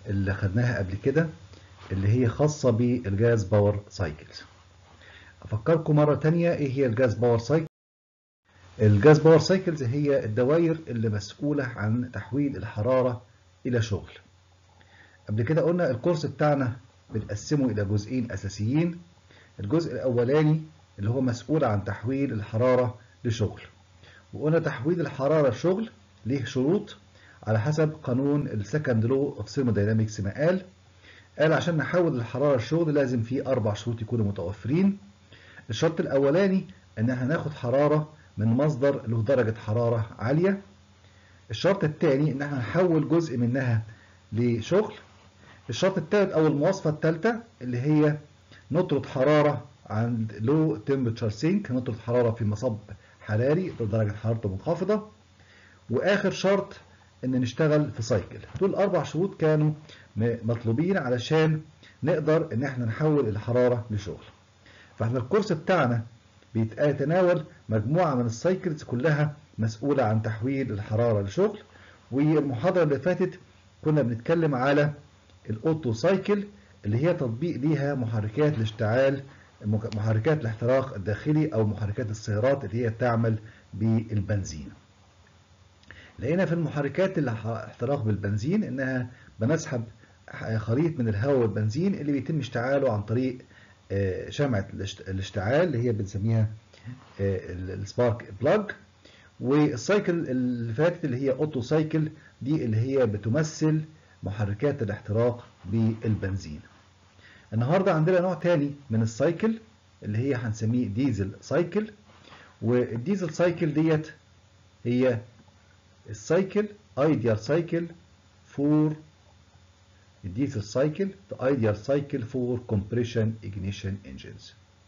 اللي خدناها قبل كده اللي هي خاصة بالجاز باور سايكلز أفكركم مرة تانية إيه هي الجاز باور سايكل الجاز باور سايكلز هي الدوائر اللي مسؤولة عن تحويل الحرارة إلى شغل قبل كده قلنا الكورس بتاعنا بنقسمه إلى جزئين أساسيين الجزء الأولاني اللي هو مسؤول عن تحويل الحرارة لشغل وقلنا تحويل الحرارة لشغل ليه شروط على حسب قانون السكند لو اوف ثيرموداينامكس ما قال قال عشان نحول الحرارة لشغل لازم في أربع شروط يكونوا متوفرين الشرط الأولاني إن احنا ناخد حرارة من مصدر له درجة حرارة عالية الشرط الثاني إن احنا نحول جزء منها لشغل الشرط الثالث أو المواصفة الثالثة اللي هي نطرد حرارة عند لو تمبرتشر سينك نطرد حرارة في مصب حراري درجة حرارته منخفضة وآخر شرط إن نشتغل في سايكل دول أربع شروط كانوا مطلوبين علشان نقدر إن احنا نحول الحرارة لشغل فاحنا الكورس بتاعنا بيتناول مجموعة من السايكلز كلها مسؤولة عن تحويل الحرارة لشغل والمحاضرة اللي فاتت كنا بنتكلم على الأوتو سايكل اللي هي تطبيق ليها محركات الاشتعال محركات الاحتراق الداخلي أو محركات السيارات اللي هي تعمل بالبنزين لقينا في المحركات الاحتراق بالبنزين انها بنسحب خليط من الهواء والبنزين اللي بيتم اشتعاله عن طريق شمعة الاشتعال اللي هي بنسميها السبارك بلاج والسايكل اللي فاتت اللي هي اوتو سايكل دي اللي هي بتمثل محركات الاحتراق بالبنزين النهارده عندنا نوع تاني من السايكل اللي هي هنسميه ديزل سايكل والديزل سايكل ديت هي السايكل ايديال سايكل فور الديزل سايكل the ideal cycle for compression ignition engines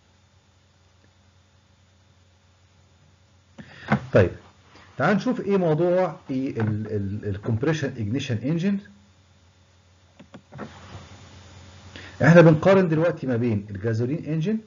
طيب تعال نشوف ايه موضوع ايه الكمبريشن ignition engine احنا بنقارن دلوقتي ما بين الجازولين انجن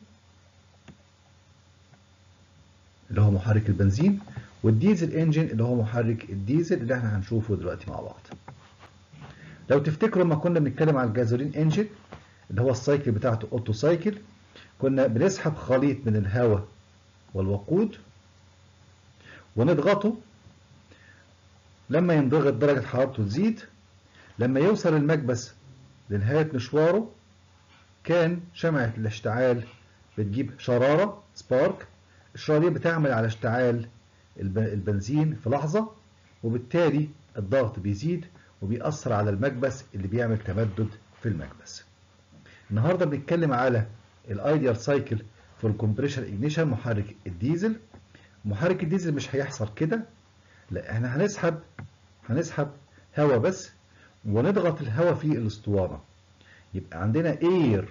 اللي هو محرك البنزين والديزل انجن اللي هو محرك الديزل اللي احنا هنشوفه دلوقتي مع بعض لو تفتكروا لما كنا بنتكلم على الجازولين انجن اللي هو السايكل بتاعته اوتو سايكل كنا بنسحب خليط من الهواء والوقود ونضغطه لما ينضغط درجة حرارته تزيد لما يوصل المكبس لنهاية مشواره كان شمعة الاشتعال بتجيب شرارة سبارك الشرارة دي بتعمل على اشتعال البنزين في لحظة وبالتالي الضغط بيزيد وبيأثر على المكبس اللي بيعمل تمدد في المكبس النهاردة بنتكلم على الايديال سايكل فور كومبريشن اجنيشن محرك الديزل محرك الديزل مش هيحصل كده لا احنا هنسحب هنسحب هواء بس ونضغط الهواء في الاسطوانة يبقى عندنا اير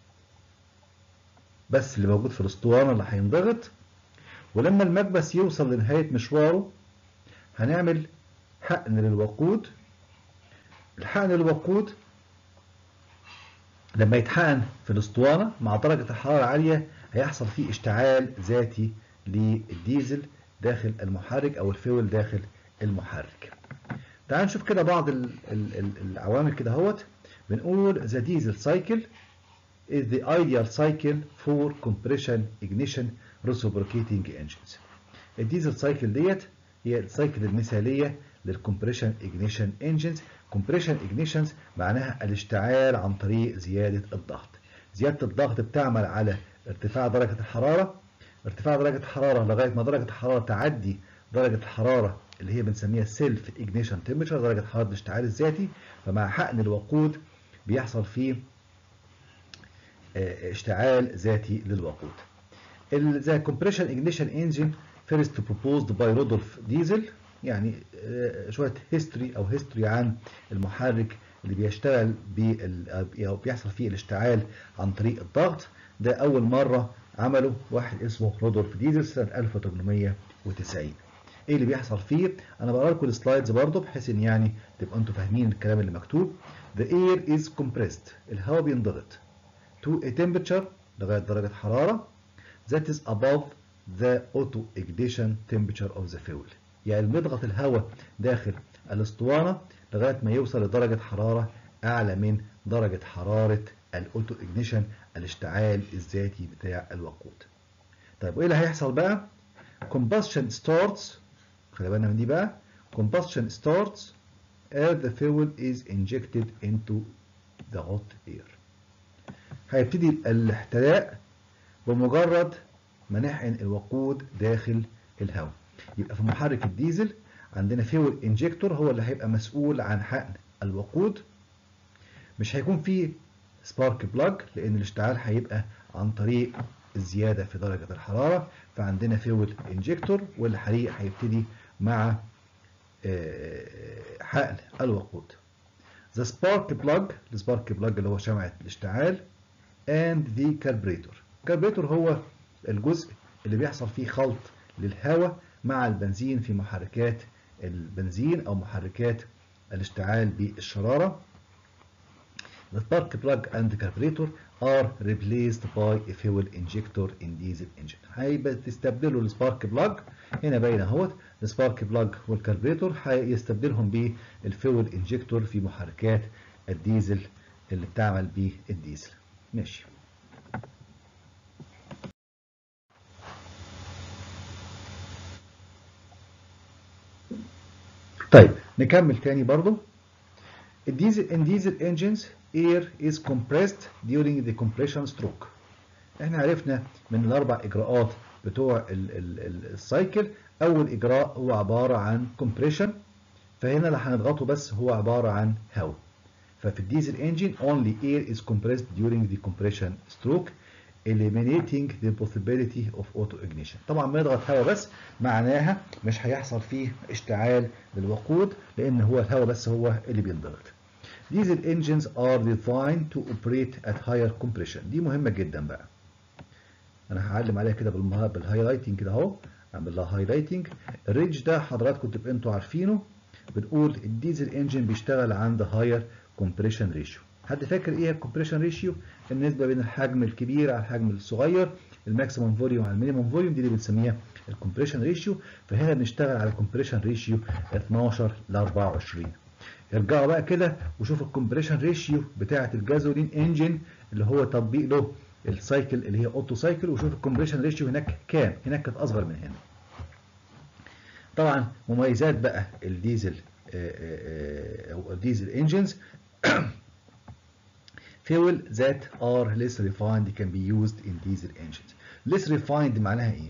بس اللي موجود في الاسطوانة اللي هينضغط ولما المكبس يوصل لنهاية مشواره هنعمل حقن للوقود الحقن للوقود لما يتحقن في الاسطوانة مع درجة الحرارة العالية هيحصل فيه اشتعال ذاتي للديزل داخل المحرك او الفيول داخل المحرك تعال نشوف كده بعض ال ال ال العوامل كده اهوت بنقول the diesel cycle is the ideal cycle for compression ignition reciprocating engines الديزل سايكل ديت هي السايكل المثالية للكمبريشن ignition engines compression ignitions معناها الاشتعال عن طريق زيادة الضغط زيادة الضغط بتعمل على ارتفاع درجة الحرارة ارتفاع درجة الحرارة لغاية ما درجة الحرارة تعدي درجة الحرارة اللي هي بنسميها سيلف ignition temperature درجة حرارة الاشتعال الذاتي فمع حقن الوقود بيحصل فيه اشتعال ذاتي للوقود. The compression ignition engine first proposed by Rudolf Diesel يعني شوية هيستوري أو هيستوري عن المحرك اللي بيشتغل أو بيحصل فيه الاشتعال عن طريق الضغط ده أول مرة عمله واحد اسمه رودولف ديزل سنة 1890 ايه اللي بيحصل فيه انا بقرا لكم السلايدز برضه بحيث ان يعني تبقوا انتوا فاهمين الكلام اللي مكتوب the air is compressed الهواء بينضغط to a temperature لغايه درجه حراره that is above the auto ignition temperature of the fuel يعني بنضغط الهواء داخل الاسطوانه لغايه ما يوصل لدرجه حراره اعلى من درجه حراره الاوتو اجنيشن الاشتعال الذاتي بتاع الوقود طيب وايه اللي هيحصل بقى combustion starts خلي بالنا من دي بقى combustion starts as the fuel is injected into the hot air هيبتدي الاحتراق بمجرد ما نحقن الوقود داخل الهواء يبقى في محرك الديزل عندنا فيول انجكتور هو اللي هيبقى مسؤول عن حقن الوقود مش هيكون فيه سبارك بلاج لان الاشتعال هيبقى عن طريق الزياده في درجه الحراره فعندنا فيول انجكتور والحريق هيبتدي مع حقن الوقود The spark plug السبارك بلاج اللي هو شمعة الاشتعال and the carburetor الكربريتور هو الجزء اللي بيحصل فيه خلط للهواء مع البنزين في محركات البنزين او محركات الاشتعال بالشرارة The spark plug and the carburetor are replaced by a fuel injector in diesel engine. هيبقى تستبدلوا السبارك بلاج هنا باين اهوت السبارك بلاج والكربريتور هيستبدلهم بالفيول انجكتور في محركات الديزل اللي بتعمل بيه الديزل. ماشي. طيب نكمل تاني برضو الديزل in diesel engines air is compressed during the compression stroke احنا عرفنا من الاربع اجراءات بتوع السايكل اول اجراء هو عباره عن compression فهنا اللي هنضغطه بس هو عباره عن هواء ففي الديزل انجن only air is compressed during the compression stroke eliminating the possibility of auto ignition طبعا ما يضغط هواء بس معناها مش هيحصل فيه اشتعال للوقود لان هو الهواء بس هو اللي بينضغط Diesel engines are designed to operate at higher compression دي مهمة جدا بقى انا هعلم عليها كده بالهايلايتنج كده اهو اعمل لها هايلايتنج الرينج ده حضراتكم تبقوا انتوا عارفينه بنقول الديزل انجن بيشتغل عند هاير كومبريشن ريشيو حد فاكر ايه الكومبريشن ريشيو النسبه بين الحجم الكبير على الحجم الصغير الماكسيمم فوليوم على المينيمم فوليوم دي اللي بنسميها الكومبريشن ريشيو فهنا بنشتغل على الكومبريشن ريشيو 12 ل 24 ارجعوا بقى كده وشوفوا الكومبريشن ريشيو بتاعه الجازولين انجن اللي هو تطبيق له السايكل اللي هي اوتو سايكل وشوف الكومبريشن ريشيو هناك كام هناك كانت اصغر من هنا طبعا مميزات بقى الديزل او الديزل انجنز fuel that are less refined can be used in diesel engines less refined معناها ايه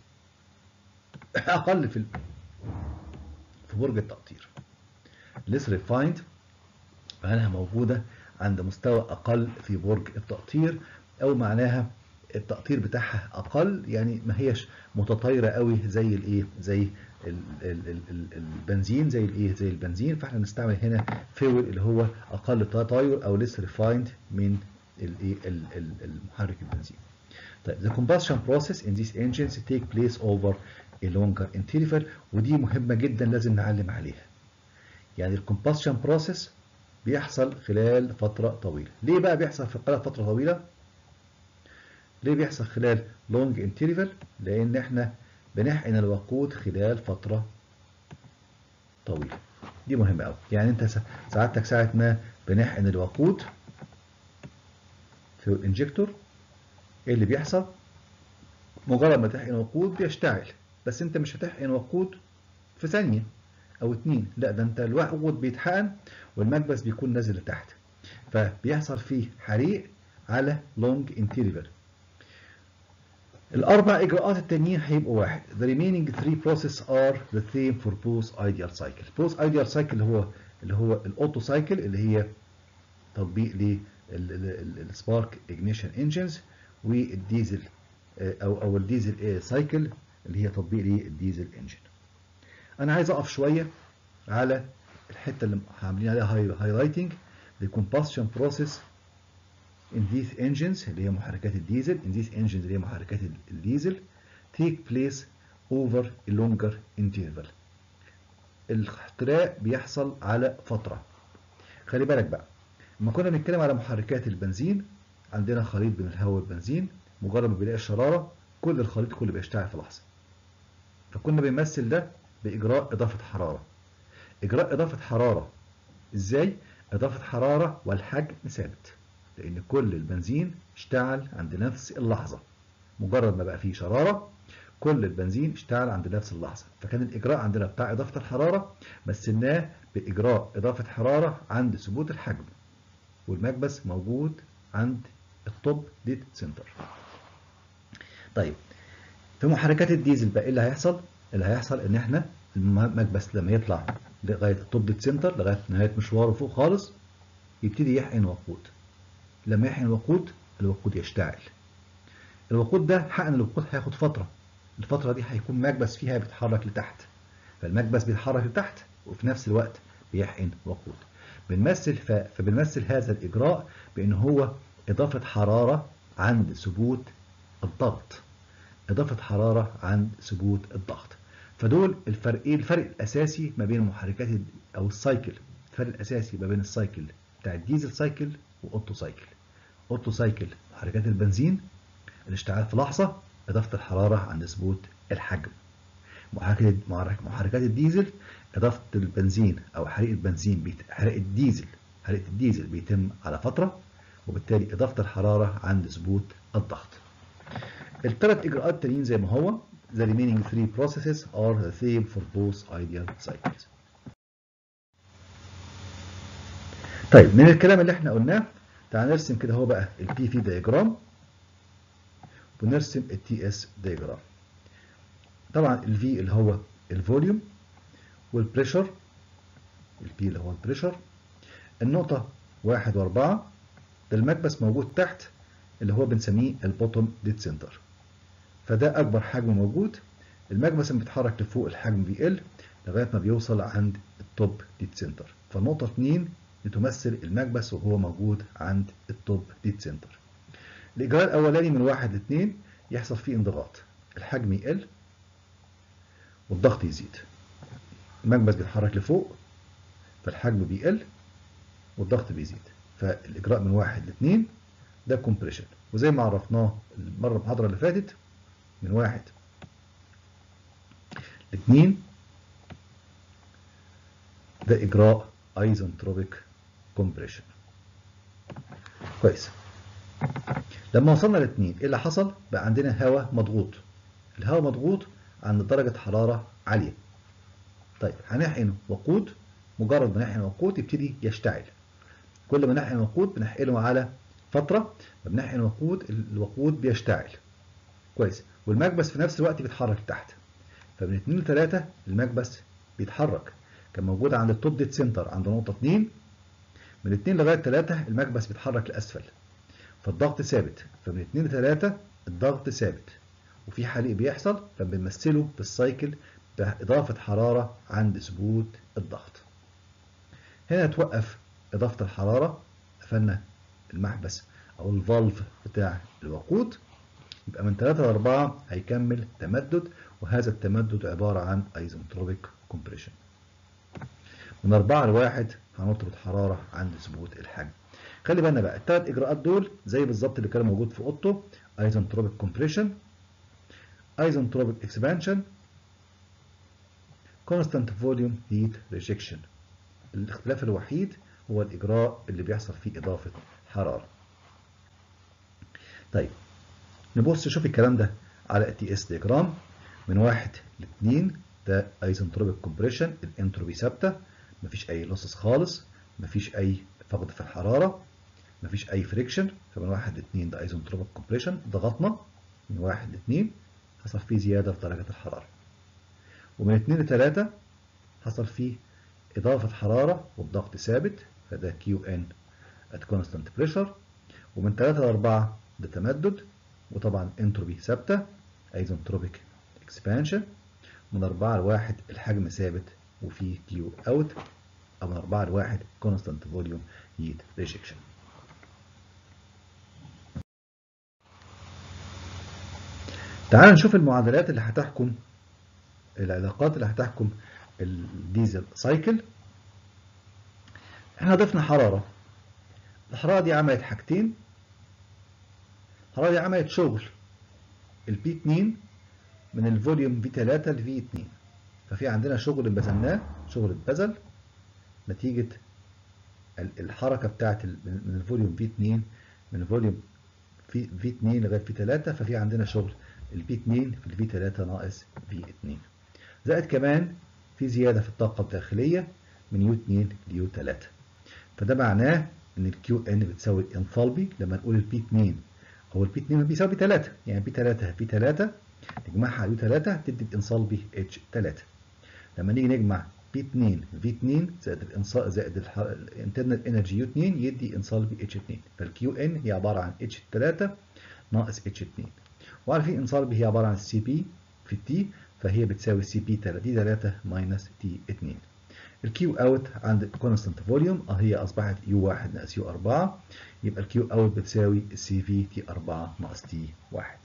اقل في في برج التقطير less refined معناها موجودة عند مستوى أقل في برج التقطير أو معناها التقطير بتاعها أقل يعني ما هيش متطايرة قوي زي الإيه زي ال ال ال ال البنزين زي الإيه زي البنزين فإحنا نستعمل هنا فيول اللي هو أقل تطاير أو less refined من الإيه المحرك البنزين. طيب the combustion process in these engines take place over a longer interval ودي مهمة جدا لازم نعلم عليها. يعني الكومباشن بروسيس بيحصل خلال فترة طويلة ليه بقى بيحصل في خلال فترة طويلة ليه بيحصل خلال لونج انترفال لان احنا بنحقن الوقود خلال فترة طويلة دي مهمة قوي يعني انت سعادتك ساعة ما بنحقن الوقود في الانجكتور ايه اللي بيحصل مجرد ما تحقن وقود بيشتعل بس انت مش هتحقن وقود في ثانية او اتنين لا ده انت الوقود بيتحقن والمكبس بيكون نازل لتحت فبيحصل فيه حريق على لونج انترفال الاربع اجراءات التانيين هيبقوا واحد the remaining three processes are the same for both ideal cycle both ideal cycle اللي هو اللي هو الاوتو سايكل اللي هي تطبيق للسبارك اجنيشن انجنز والديزل او او الديزل سايكل اللي هي تطبيق للديزل انجن انا عايز اقف شويه على الحته اللي عاملين عليها هايلايتنج the combustion process in these engines اللي هي محركات الديزل in these engines اللي هي محركات الديزل take place over a longer interval الاحتراق بيحصل على فترة خلي بالك بقى لما كنا بنتكلم على محركات البنزين عندنا خليط بين الهواء والبنزين مجرد ما بيلاقي الشرارة كل الخليط كله بيشتعل في لحظة فكنا بنمثل ده بإجراء إضافة حرارة إجراء إضافة حرارة إزاي؟ إضافة حرارة والحجم ثابت لأن كل البنزين اشتعل عند نفس اللحظة مجرد ما بقى فيه شرارة كل البنزين اشتعل عند نفس اللحظة فكان الإجراء عندنا بتاع إضافة الحرارة مثلناه بإجراء إضافة حرارة عند ثبوت الحجم والمكبس موجود عند التوب ديت سنتر طيب في محركات الديزل بقى ايه اللي هيحصل اللي هيحصل ان احنا المكبس لما يطلع لغايه التوب ديت سنتر لغايه نهايه مشواره فوق خالص يبتدي يحقن وقود لما يحقن وقود الوقود يشتعل الوقود ده حقن الوقود هياخد فتره الفتره دي هيكون مكبس فيها بيتحرك لتحت فالمكبس بيتحرك لتحت وفي نفس الوقت بيحقن وقود بنمثل ف... فبنمثل هذا الإجراء بأن هو إضافة حرارة عند ثبوت الضغط إضافة حرارة عند ثبوت الضغط فدول الفرقين الفرق الأساسي ما بين محركات أو السايكل الفرق الأساسي ما بين السايكل بتاع الديزل سايكل وأوتو سايكل أوتو سايكل محركات البنزين الاشتعال في لحظة إضافة الحرارة عند ثبوت الحجم محركات محركات الديزل إضافة البنزين أو حريق البنزين بيت... حريق الديزل حريق الديزل بيتم على فترة وبالتالي إضافة الحرارة عند ثبوت الضغط. الثلاث إجراءات التانيين زي ما هو the remaining three processes are the same for both ideal cycles. طيب من الكلام اللي احنا قلناه تعال نرسم كده هو بقى البي في دياجرام ونرسم التي اس دياجرام. طبعا الفي اللي هو الفوليوم والبريشر البي اللي هو البريشر النقطة واحد واربعة ده المكبس موجود تحت اللي هو بنسميه البوتوم ديت سنتر فده أكبر حجم موجود المكبس لما بيتحرك لفوق الحجم بيقل لغاية ما بيوصل عند التوب ديت سنتر فالنقطة 2 بتمثل المكبس وهو موجود عند التوب ديت سنتر الإجراء الأولاني من واحد لاثنين يحصل فيه انضغاط الحجم يقل والضغط يزيد المكبس بيتحرك لفوق فالحجم بيقل والضغط بيزيد فالإجراء من واحد لاثنين ده كومبريشن وزي ما عرفناه المرة المحاضرة اللي فاتت من واحد لاثنين ده إجراء ايزنتروبيك كومبريشن كويس لما وصلنا لاثنين ايه اللي حصل؟ بقى عندنا هواء مضغوط الهواء مضغوط عند درجة حرارة عالية طيب هنحقن وقود مجرد ما نحقن وقود يبتدي يشتعل كل ما نحقن وقود بنحقنه على فترة ما بنحقن وقود الوقود بيشتعل كويس والمكبس في نفس الوقت بيتحرك لتحت فمن 2 ل 3 المكبس بيتحرك كان موجود عند التوب ديت سنتر عند نقطة 2 من 2 لغاية 3 المكبس بيتحرك لأسفل فالضغط ثابت فمن 2 ل 3 الضغط ثابت وفي حريق بيحصل فبنمثله بالسايكل بإضافة حرارة عند ثبوت الضغط هنا توقف إضافة الحرارة قفلنا المحبس أو الفالف بتاع الوقود يبقى من 3 ل 4 هيكمل تمدد وهذا التمدد عبارة عن ايزنتروبيك كومبريشن من 4 ل 1 هنطرد حرارة عند ثبوت الحجم خلي بالنا بقى الثلاث اجراءات دول زي بالظبط اللي كان موجود في اوتو ايزنتروبيك كومبريشن ايزنتروبيك اكسبانشن كونستانت فوليوم هيت ريجكشن الاختلاف الوحيد هو الاجراء اللي بيحصل فيه اضافه حراره طيب نبص نشوف الكلام ده على التي اس ديجرام من واحد لاثنين ده ايزنتروبيك كومبريشن الانتروبي ثابته مفيش اي لوسس خالص مفيش اي فقد في الحراره مفيش اي فريكشن فمن واحد لاثنين ده ايزنتروبيك كومبريشن ضغطنا من واحد لاثنين حصل فيه زياده في درجه الحراره ومن اثنين لثلاثه حصل فيه اضافه حراره والضغط ثابت فده كيو ان at constant pressure ومن 3 ل 4 ده تمدد وطبعا انتروبي ثابته ايزنتروبيك اكسبانشن من 4 ل 1 الحجم ثابت وفي كيو اوت او من 4 ل 1 كونستانت فوليوم هيت ريجكشن تعال نشوف المعادلات اللي هتحكم العلاقات اللي هتحكم الديزل سايكل احنا ضفنا حرارة الحرارة دي عملت حاجتين الحرارة دي عملت شغل البي 2 من الفوليوم في 3 لفي 2 ففي عندنا شغل بذلناه شغل اتبذل نتيجة الحركه بتاعت من الفوليوم في 2 من الفوليوم في في 2 لغايه في 3 ففي عندنا شغل البي 2 في الفي 3 ناقص في 2 زائد كمان في زياده في الطاقه الداخليه من يو 2 ليو 3 فده معناه ان الكيو ان بتساوي انثالبي لما نقول البي 2 او البي 2 بيساوي بي 3 يعني بي 3 في 3 نجمعها على يو 3 تدي الانثالبي اتش 3 لما نيجي نجمع بي 2 في 2 زائد الانصاء زائد الانترنال انرجي يو 2 يدي انصالبي اتش 2 فالكيو ان هي عباره عن اتش 3 ناقص اتش 2 وعارفين انصالبي هي عباره عن سي بي في التي فهي بتساوي سي بي 3 دي 3 ماينس تي 2 الكيو اوت عند كونستانت فوليوم هي اصبحت يو 1 ناقص يو 4 يبقى الكيو اوت بتساوي السي في تي 4 ناقص تي 1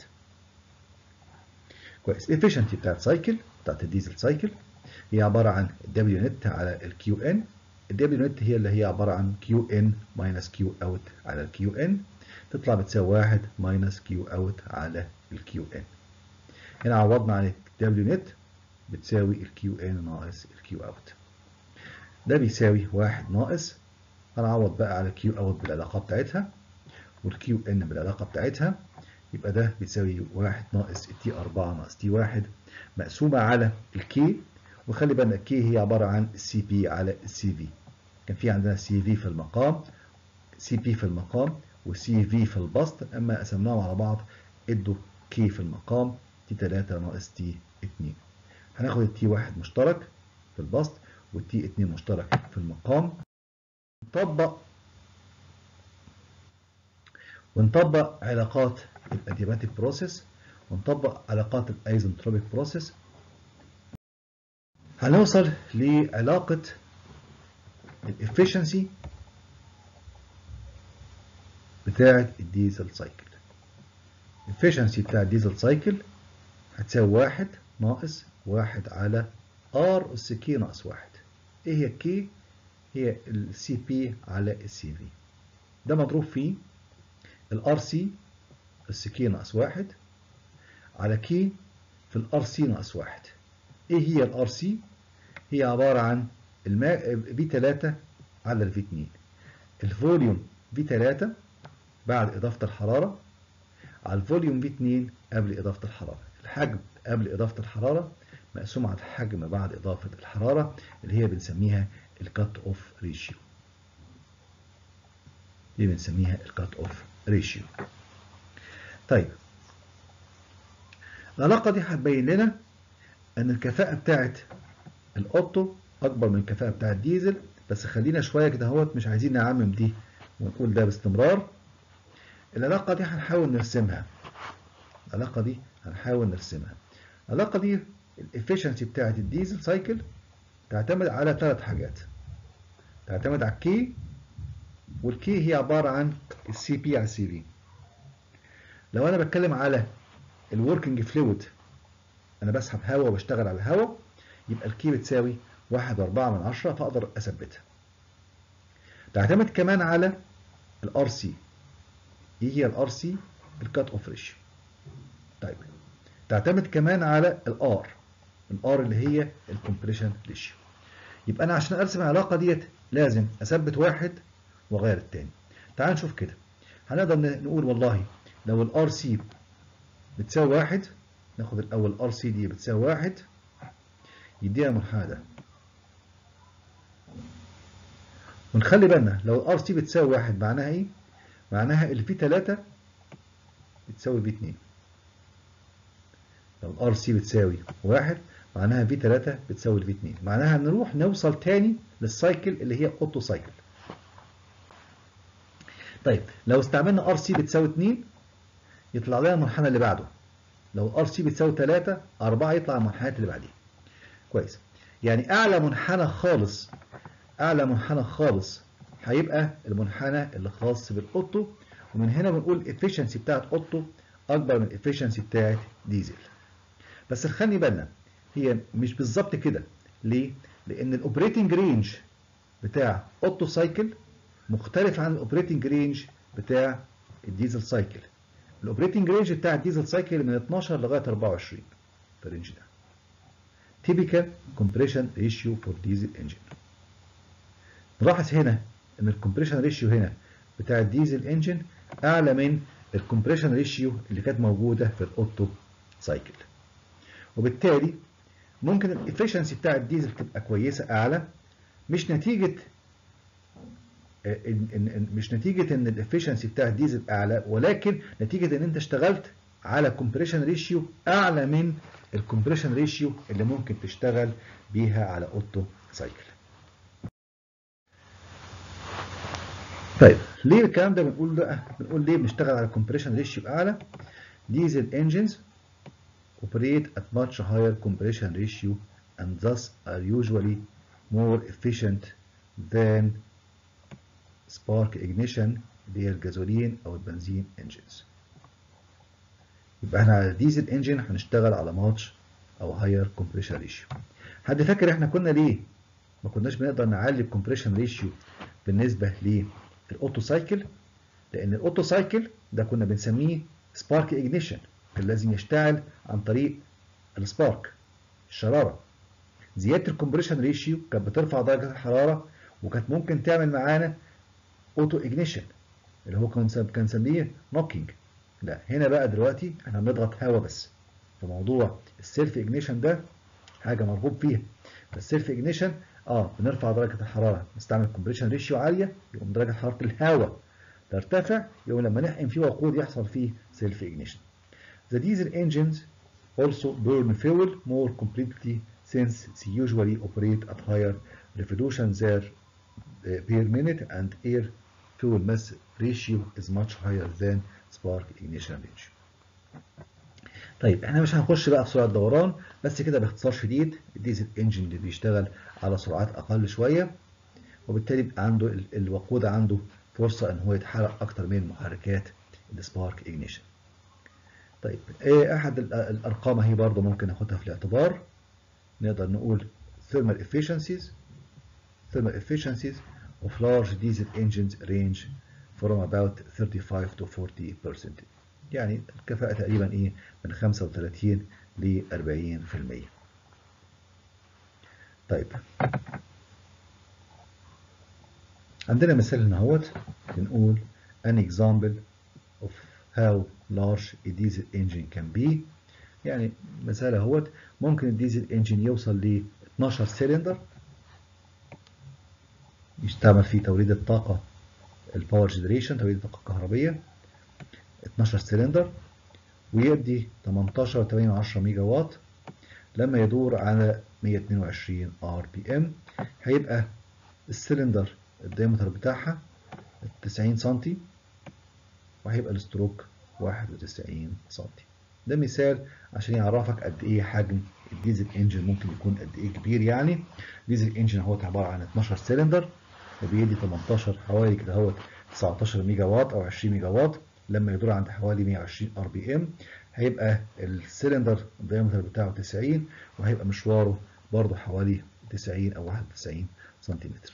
كويس الافشنسي بتاعت سايكل بتاعت الديزل سايكل هي عبارة عن دبليو نت على الكيو ان الدبليو نت هي اللي هي عبارة عن كيو ان ماينس كيو اوت على الكيو ان تطلع بتساوي 1 ماينس كيو اوت على الكيو ان هنا عوضنا عن الدبليو نت بتساوي الكيو ان ناقص الكيو اوت ده بيساوي 1 ناقص هنعوض بقى على الكيو اوت بالعلاقة بتاعتها والكيو ان بالعلاقة بتاعتها يبقى ده بيساوي 1 ناقص تي 4 ناقص تي 1 مقسومة على الكي وخلي بالنا كي هي عبارة عن سي بي على السي في كان في عندنا سي في في المقام سي بي في المقام وسي في في البسط اما قسمناهم على بعض ادوا كي في المقام تي 3 ناقص تي 2 هناخد التي 1 مشترك في البسط والتي 2 مشترك في المقام نطبق ونطبق علاقات الادياباتيك بروسيس ونطبق علاقات الايزنتروبيك بروسيس هنوصل لعلاقة الافشنسي بتاعة الديزل سايكل الافشنسي بتاع الديزل سايكل هتساوي واحد ناقص واحد على ار اس كي ناقص واحد ايه هي الكي هي السي بي على السي في ده مضروب فيه الار سي اس كي ناقص واحد على كي في الار سي ناقص واحد ايه هي الار سي هي عبارة عن الماء في 3 على الفي 2 الفوليوم في 3 بعد إضافة الحرارة على الفوليوم في 2 قبل إضافة الحرارة الحجم قبل إضافة الحرارة مقسوم على الحجم بعد إضافة الحرارة اللي هي بنسميها الكات أوف ريشيو دي بنسميها الكات أوف ريشيو طيب العلاقة دي هتبين لنا أن الكفاءة بتاعت الاوتو اكبر من الكفاءه بتاع الديزل بس خلينا شويه كده اهوت مش عايزين نعمم دي ونقول ده باستمرار العلاقه دي هنحاول نرسمها العلاقه دي هنحاول نرسمها العلاقه دي الافشنسي بتاعت الديزل سايكل تعتمد على ثلاث حاجات تعتمد على الكي والكي هي عباره عن السي بي على السي في لو انا بتكلم على الوركينج فلويد انا بسحب هواء وبشتغل على الهواء يبقى الكي بتساوي واحد واربعة من عشرة فأقدر أثبتها. تعتمد كمان على الار سي. إيه هي الار سي؟ الكات أوف ريشيو. طيب تعتمد كمان على الار. الار اللي هي الكومبريشن ريشيو. يبقى أنا عشان أرسم العلاقة ديت لازم أثبت واحد وأغير التاني. تعال نشوف كده. هنقدر نقول والله لو الار سي بتساوي واحد ناخد الأول ار سي دي بتساوي واحد يديها منحنى ده ونخلي بالنا لو الار سي بتساوي واحد معناها ايه؟ معناها اللي فيه 3 بتساوي في 2 لو الار سي بتساوي واحد معناها في 3 بتساوي في 2 معناها نروح نوصل تاني للسايكل اللي هي اوتو سايكل طيب لو استعملنا ار سي بتساوي 2 يطلع لنا المنحنى اللي بعده لو ار سي بتساوي 3 4 يطلع المنحنيات اللي بعديها كويس يعني اعلى منحنى خالص اعلى منحنى خالص هيبقى المنحنى اللي خاص بالاوتو ومن هنا بنقول الافشنسي بتاعت اوتو اكبر من الافشنسي بتاعت ديزل بس خلي بالنا هي مش بالظبط كده ليه لان الاوبريتنج رينج بتاع اوتو سايكل مختلف عن الاوبريتنج رينج بتاع الديزل سايكل الاوبريتنج رينج بتاع الديزل سايكل من 12 لغايه 24 في الرينج ده typical compression ratio for diesel engine نلاحظ هنا ان الكمبريشن ريشيو هنا بتاع الديزل انجن اعلى من الكمبريشن ريشيو اللي كانت موجوده في الاوتو سايكل وبالتالي ممكن الافشنسي بتاع الديزل تبقى كويسه اعلى مش نتيجه إن إن مش نتيجه ان الافشنسي بتاع الديزل اعلى ولكن نتيجه ان انت اشتغلت على كومبريشن ريشيو اعلى من الكومبريشن ريشيو اللي ممكن تشتغل بيها على اوتو سايكل طيب ليه الكلام ده بنقول بقى بنقول ليه بنشتغل على كومبريشن ريشيو اعلى ديزل انجنز operate at much higher compression ratio and thus are usually more efficient than spark ignition اللي هي الجازولين او البنزين انجنز يبقى احنا على الديزل انجن هنشتغل على ماتش او هاير كومبريشن ريشيو حد فاكر احنا كنا ليه ما كناش بنقدر نعلي الكومبريشن ريشيو بالنسبه للاوتو سايكل لان الاوتو سايكل ده كنا بنسميه سبارك اجنيشن كان لازم يشتغل عن طريق السبارك الشراره زياده الكومبريشن ريشيو كانت بترفع درجه الحراره وكانت ممكن تعمل معانا اوتو اجنيشن اللي هو كان كان نسميه نوكينج لا هنا بقى دلوقتي احنا بنضغط هواء بس فموضوع السيلف اجنيشن ده حاجه مرغوب فيها فالسيلف اجنيشن اه بنرفع درجه الحراره نستعمل كومبريشن ريشيو عاليه يقوم درجه حراره الهواء ترتفع يقوم لما نحقن فيه وقود يحصل فيه سيلف اجنيشن The diesel engines also burn fuel more completely since they usually operate at higher revolution there uh, per minute and air fuel mass ratio is much higher than spark ignition ratio. طيب احنا مش هنخش بقى في سرعه دوران بس كده باختصار شديد الديزل انجن اللي بيشتغل على سرعات اقل شويه وبالتالي بيبقى عنده الوقود عنده فرصه ان هو يتحرق اكتر من محركات السبارك اجنيشن. طيب ايه احد الارقام اهي برضه ممكن ناخدها في الاعتبار نقدر نقول thermal efficiencies thermal efficiencies of large diesel engines range from about 35 to 40% يعني الكفاءة تقريبا ايه من 35 ل 40% طيب عندنا مثال هنا اهوت بنقول an example of how large a diesel engine can be يعني مثال اهوت ممكن الديزل انجن يوصل ل 12 سلندر يستعمل فيه توليد الطاقة الباور جنريشن توليد الطاقة الكهربية 12 سلندر ويدي 18.8 ميجا واط لما يدور على 122 ار بي ام هيبقى السلندر الدايمتر بتاعها 90 سنتي وهيبقى الستروك 91 سنتي ده مثال عشان يعرفك قد ايه حجم الديزل انجن ممكن يكون قد ايه كبير يعني ديزل انجن هو عباره عن 12 سلندر وبيدي 18 حوالي كده هو 19 ميجا واط او 20 ميجا واط لما يدور عند حوالي 120 ار بي ام هيبقى السلندر الدايمتر بتاعه 90 وهيبقى مشواره برضه حوالي 90 او 91 سنتيمتر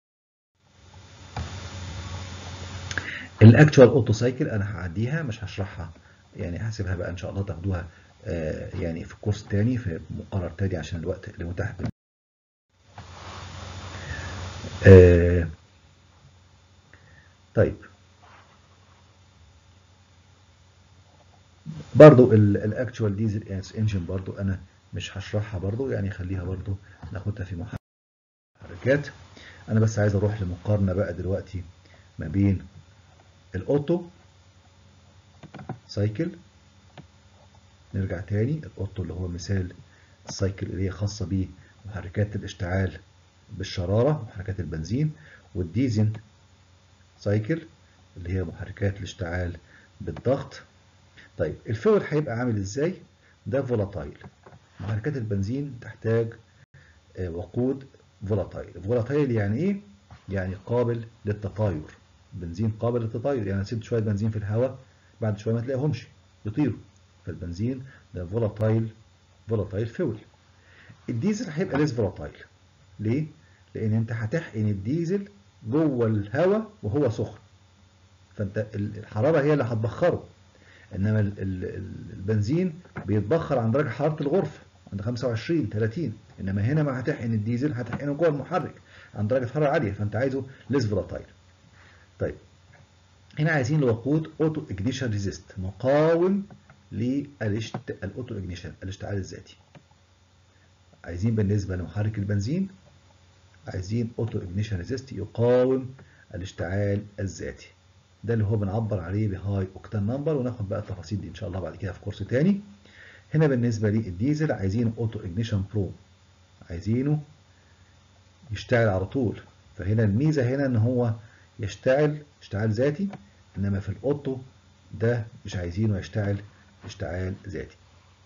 الاكتوال اوتو سايكل انا هعديها مش هشرحها يعني هسيبها بقى ان شاء الله تاخدوها آه يعني في كورس تاني في مقرر تاني عشان الوقت اللي متاح آه طيب برضو الاكتوال ديزل انجن برضو انا مش هشرحها برضو يعني خليها برضو ناخدها في محركات انا بس عايز اروح لمقارنة بقى دلوقتي ما بين الاوتو سايكل نرجع تاني الاوتو اللي هو مثال السايكل اللي هي خاصة بمحركات الاشتعال بالشرارة محركات البنزين والديزل سايكل اللي هي محركات الاشتعال بالضغط طيب الفول هيبقى عامل ازاي ده فولاتايل محركات البنزين تحتاج وقود فولاتايل فولاتايل يعني ايه يعني قابل للتطاير بنزين قابل للتطاير يعني سيبت شويه بنزين في الهواء بعد شويه ما تلاقيهمش يطيروا فالبنزين ده فولاتايل فولاتايل فيول الديزل هيبقى ليس فولاتايل ليه لان انت هتحقن الديزل جوه الهواء وهو سخن فانت الحراره هي اللي هتبخره انما البنزين بيتبخر عند درجه حراره الغرفه عند 25 30 انما هنا ما هتحقن الديزل هتحقنه جوه المحرك عند درجه حراره عاليه فانت عايزه ليس فولاتايل طيب هنا عايزين الوقود اوتو اجنيشن ريزيست مقاوم للاوتو اجنيشن الاشتعال الذاتي عايزين بالنسبه لمحرك البنزين عايزين اوتو اجنيشن ريزيست يقاوم الاشتعال الذاتي ده اللي هو بنعبر عليه بهاي اوكتان نمبر وناخد بقى التفاصيل دي ان شاء الله بعد كده في كورس تاني هنا بالنسبه للديزل عايزين اوتو اجنيشن برو عايزينه يشتغل على طول فهنا الميزه هنا ان هو يشتعل اشتعال ذاتي انما في الاوتو ده مش عايزينه يشتعل اشتعال ذاتي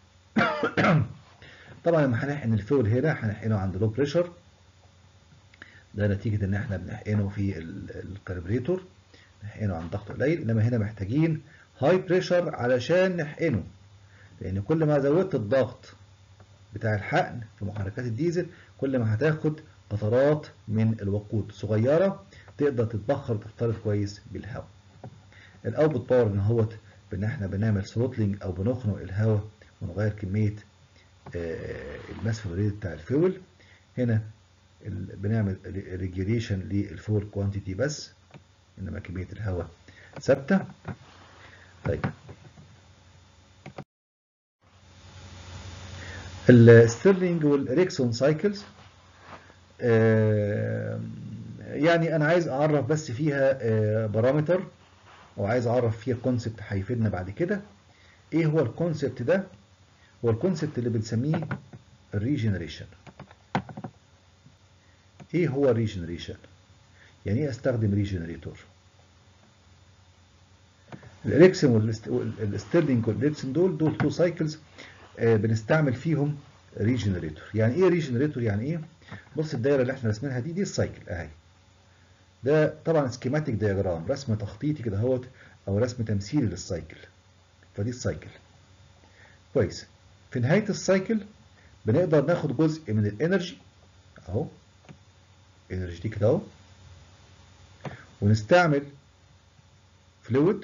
طبعا لما هنحقن الفول هنا هنحقنه عند لو بريشر ده نتيجه ان احنا بنحقنه في الكاربريتور نحقنه عند ضغط قليل انما هنا محتاجين هاي بريشر علشان نحقنه لان كل ما زودت الضغط بتاع الحقن في محركات الديزل كل ما هتاخد قطرات من الوقود صغيره تقدر تتبخر وتختلط كويس بالهواء الاوتبوت باور ان هو بان احنا بنعمل ثروتلينج او بنخنق الهواء ونغير كميه الماس فلوريد بتاع الفيول هنا بنعمل ريجوليشن للفول كوانتيتي بس انما كميه الهواء ثابته طيب الستيرلينج والريكسون سايكلز يعني انا عايز اعرف بس فيها بارامتر او عايز اعرف فيها كونسبت هيفيدنا بعد كده ايه هو الكونسبت ده هو الكونسبت اللي بنسميه الريجنريشن ايه هو الريجنريشن يعني ايه استخدم ريجنريتور الاريكسون والستيرلينج والاريكسون دول دول تو سايكلز بنستعمل فيهم ريجنريتور يعني ايه ريجنريتور يعني ايه بص الدايره اللي احنا رسمينها دي دي السايكل اهي ده طبعا سكيماتيك دياجرام رسم تخطيطي كده اهوت او رسم تمثيلي للسايكل فدي السايكل كويس في نهايه السايكل بنقدر ناخد جزء من الانرجي اهو انرجي دي كده اهو ونستعمل فلويد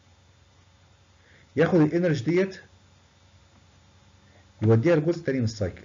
ياخد الانرجي ديت يوديها لجزء تاني من السايكل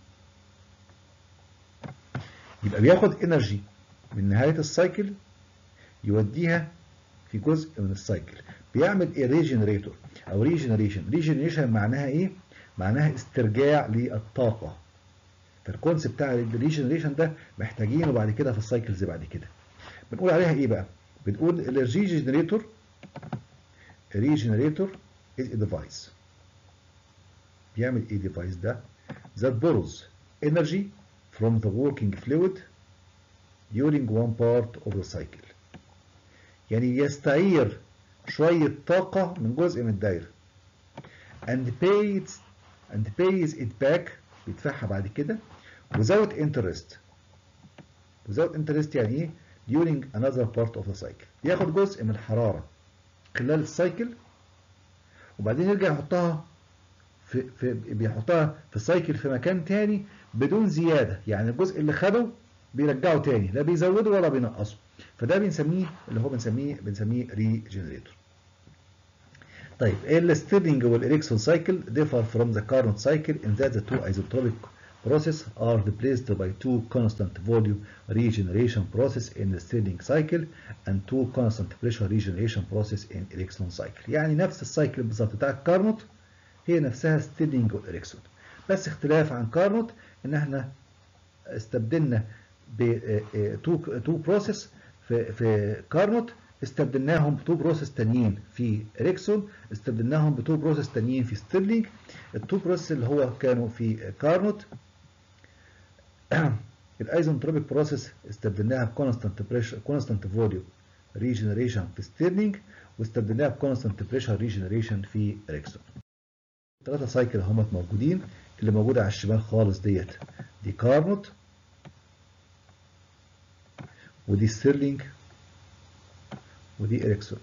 يبقى بياخد انرجي من نهاية السايكل يوديها في جزء من السايكل بيعمل ايه ريجنريتور او ريجنريشن ريجنريشن معناها ايه معناها استرجاع للطاقة فالكونسيبت بتاع الريجنريشن ده محتاجينه بعد كده في السايكلز بعد كده بنقول عليها ايه بقى بنقول الريجنريتور ريجنريتور is a device بيعمل ايه ديفايس ده that borrows energy from the working fluid during one part of the cycle يعني يستعير شوية طاقة من جزء من الدايرة and pays and pays it back بيدفعها بعد كده without interest without interest يعني ايه during another part of the cycle بياخد جزء من الحرارة خلال السايكل وبعدين يرجع يحطها في, في بيحطها في السايكل في مكان تاني بدون زيادة يعني الجزء اللي خده بيرجعه تاني لا بيزوده ولا بينقصه فده بنسميه اللي هو بنسميه بنسميه ريجنريتور طيب الستيرلينج والإريكسون cycle differ from the current cycle in that the two isotropic process are replaced by two constant volume regeneration process in the Stirling cycle and two constant pressure regeneration process in Ericsson cycle يعني نفس السايكل بالظبط بتاع الكارنوت هي نفسها ستيرلينج وإريكسون بس اختلاف عن كارنوت ان احنا استبدلنا ب تو تو بروسيس في في كارنوت استبدلناهم بتو بروسيس تانيين في اريكسون استبدلناهم بتو بروسيس تانيين في ستيرلينج التو بروسيس اللي هو كانوا في كارنوت الايزنتروبيك بروسيس استبدلناها بكونستانت بريشر كونستانت فوليوم ريجنريشن في ستيرلينج واستبدلناها بكونستانت بريشر ريجنريشن في اريكسون ثلاثة سايكل هم موجودين اللي موجودة على الشمال خالص ديت دي كارنوت ودي ستيرلينج ودي اريكسون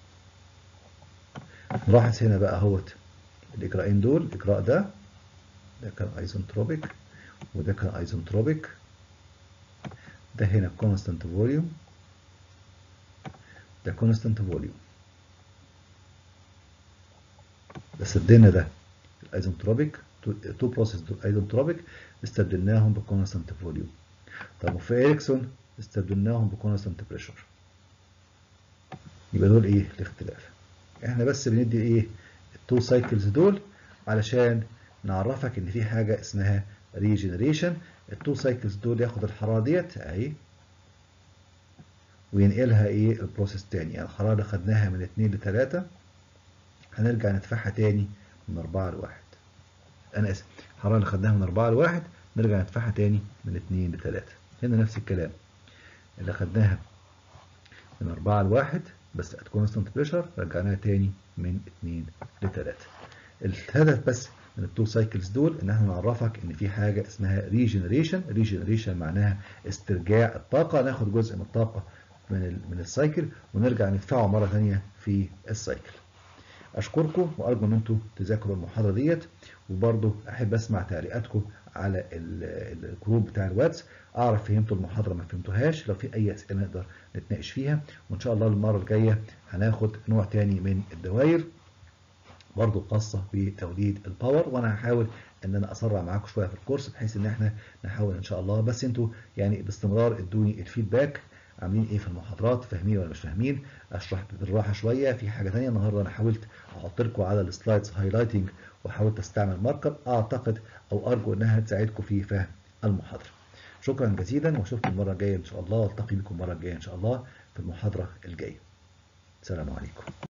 نلاحظ هنا بقى اهوت الاجراءين دول الاجراء ده ده كان ايزنتروبيك وده كان ايزنتروبيك ده هنا كونستانت فوليوم ده كونستانت فوليوم بس ادينا ده الايزنتروبيك تو بروسيس دول ايزنتروبيك استبدلناهم بكونستانت فوليوم طب وفي اريكسون استبدلناهم بكونستانت بريشر يبقى دول ايه الاختلاف احنا بس بندي ايه التو سايكلز دول علشان نعرفك ان في حاجه اسمها ريجنريشن التو سايكلز دول ياخد الحراره ديت اهي وينقلها ايه البروسيس تاني يعني الحراره اللي خدناها من 2 ل 3 هنرجع ندفعها تاني من 4 ل 1 انا اسف الحراره اللي خدناها من 4 ل 1 نرجع ندفعها تاني من 2 ل 3 هنا نفس الكلام اللي خدناها من 4 ل 1 بس at constant pressure رجعناها تاني من 2 ل 3 الهدف بس من التو سايكلز دول ان احنا نعرفك ان في حاجه اسمها ريجنريشن ريجنريشن معناها استرجاع الطاقه ناخد جزء من الطاقه من ال من السايكل ونرجع ندفعه مره ثانيه في السايكل اشكركم وارجو ان انتم تذاكروا المحاضره ديت وبرضه احب اسمع تعليقاتكم على الجروب بتاع الواتس اعرف فهمتوا المحاضره ما فهمتوهاش لو في اي اسئله نقدر نتناقش فيها وان شاء الله المره الجايه هناخد نوع تاني من الدوائر برضه خاصه بتوليد الباور وانا هحاول ان انا اسرع معاكم شويه في الكورس بحيث ان احنا نحاول ان شاء الله بس انتوا يعني باستمرار ادوني الفيدباك عاملين ايه في المحاضرات فاهمين ولا مش فاهمين اشرح بالراحه شويه في حاجه ثانيه النهارده انا حاولت احط لكم على السلايدز هايلايتنج وحاولت استعمل ماركر اعتقد او ارجو انها تساعدكم في فهم المحاضره شكرا جزيلا واشوفكم المره الجايه ان شاء الله والتقي بكم المره الجايه ان شاء الله في المحاضره الجايه السلام عليكم